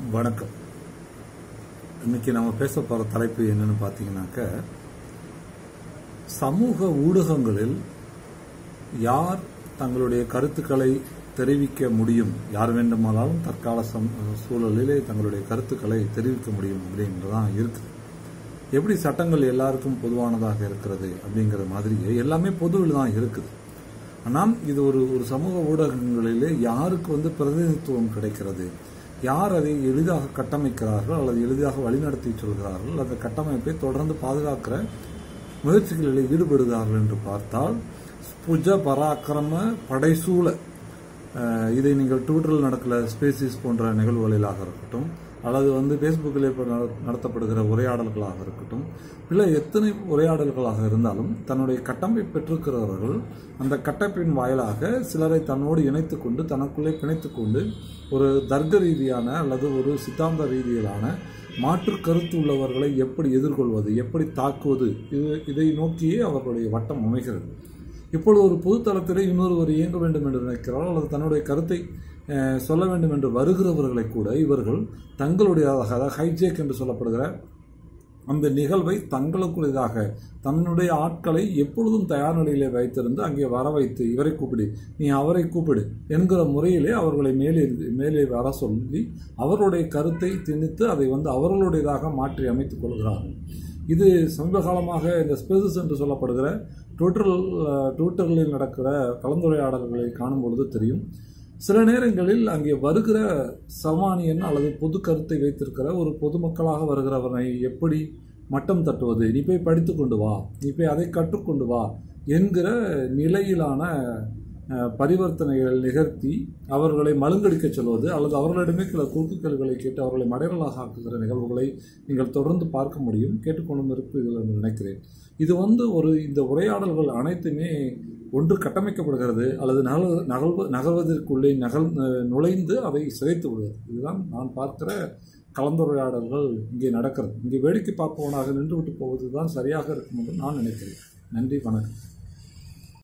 வணக்கம் இன்னைக்கு நம்ம பேச போற தலைப்பு என்னன்னு பார்த்தீங்கன்னாக்க சமூக ஊடகங்களில் யார் தங்களுடைய கருத்துக்களை தெரிவிக்க முடியும் யார் வேண்டுமானாலும் தற்கால சம் சூழலிலே தங்களுடைய கருத்துக்களை தெரிவிக்க முடியும் அப்படின்றதான் இருக்குது எப்படி சட்டங்கள் எல்லாருக்கும் பொதுவானதாக இருக்கிறது அப்படிங்கிற மாதிரியே எல்லாமே பொதுவில் தான் இருக்குது ஆனால் இது ஒரு ஒரு சமூக ஊடகங்களிலே யாருக்கு வந்து பிரதிநிதித்துவம் கிடைக்கிறது யார் அதை எளிதாக கட்டமைக்கிறார்கள் அல்லது எளிதாக வழிநடத்தி சொல்கிறார்கள் அந்த கட்டமைப்பை தொடர்ந்து பாதுகாக்கிற முயற்சிகளில் ஈடுபடுகிறார்கள் என்று பார்த்தால் புஜ பராக்கிரம படைசூழ அஹ், இதை நீங்கள் ட்விட்டரில் நடக்கிற ஸ்பேசிஸ் போன்ற நிகழ்வுகளிலாக இருக்கட்டும் அல்லது வந்து ஃபேஸ்புக்கில் இப்போ நட- நடத்தப்படுகிற உரையாடல்களாக இருக்கட்டும் இல்லை எத்தனை உரையாடல்களாக இருந்தாலும் தன்னுடைய கட்டமைப்பு பெற்றிருக்கிறவர்கள் அந்த கட்டமைப்பின் வாயிலாக சிலரை தன்னோடு இணைத்துக் கொண்டு தனக்குள்ளே பிணைத்துக் கொண்டு ஒரு தர்க்க ரீதியான அல்லது ஒரு சித்தாந்த ரீதியிலான மாற்று கருத்து உள்ளவர்களை எப்படி எதிர்கொள்வது எப்படி தாக்குவது இது இதை நோக்கியே அவர்களுடைய வட்டம் அமைகிறது இப்பொழுது ஒரு பொதுத்தளத்திலே இன்னொருவர் இயங்க வேண்டும் என்று நினைக்கிறார் அல்லது தன்னுடைய கருத்தை அஹ், சொல்ல வேண்டும் என்று வருகிறவர்களை கூட இவர்கள் தங்களுடைய அதாவது ஹைஜேக் என்று சொல்லப்படுகிற அந்த நிகழ்வை தங்களுக்குரியதாக தன்னுடைய ஆட்களை எப்பொழுதும் தயார் நிலையிலே வைத்திருந்து அங்கே வர வைத்து இவரை கூப்பிடு நீ அவரை கூப்பிடு என்கிற முறையிலே அவர்களை மேலே மேலே வர சொல்லி அவர்களுடைய கருத்தை திணித்து அதை வந்து அவர்களுடையதாக மாற்றி அமைத்துக் கொள்கிறார்கள் இது சமீப காலமாக இந்த ஸ்பேசஸ் என்று சொல்லப்படுகிற ட்விட்டர் ட்விட்டரில் நடக்கிற கலந்துரையாடல்களை காணும் பொழுது தெரியும் சில நேரங்களில் அங்கே வருகிற சமானியன் அல்லது பொது கருத்தை வைத்திருக்கிற ஒரு பொதுமக்களாக வருகிறவனை எப்படி மட்டம் தட்டுவது நீ போய் படித்து கொண்டு வா நீ போய் அதை கற்றுக்கொண்டு வா என்கிற நிலையிலான அஹ், பரிவர்த்தனைகள் நிகழ்த்தி அவர்களை மழுங்கடிக்க சொல்வது அல்லது அவர்களிடமே சில குறுக்கு கேள்விகளை கேட்டு அவர்களை மடையலாக ஆக்குகிற நிகழ்வுகளை நீங்கள் தொடர்ந்து பார்க்க முடியும் கேட்டுக்கொண்டும் இருப்பீர்கள் என்று நினைக்கிறேன் இது வந்து ஒரு இந்த உரையாடல்கள் அனைத்துமே ஒன்று கட்டமைக்கப்படுகிறது அல்லது நகல் நகல்வு நகர்வதற்குள்ளே நகல் அஹ், நுழைந்து அதை சிதைத்து விடுவது இதுதான் நான் பார்க்கிற கலந்துரையாடல்கள் இங்கே நடக்கிறது இங்கே வேடிக்கை பார்ப்பவனாக நின்று விட்டு போவது தான் சரியாக இருக்கும் என்று நான் நினைக்கிறேன் நன்றி வணக்கம்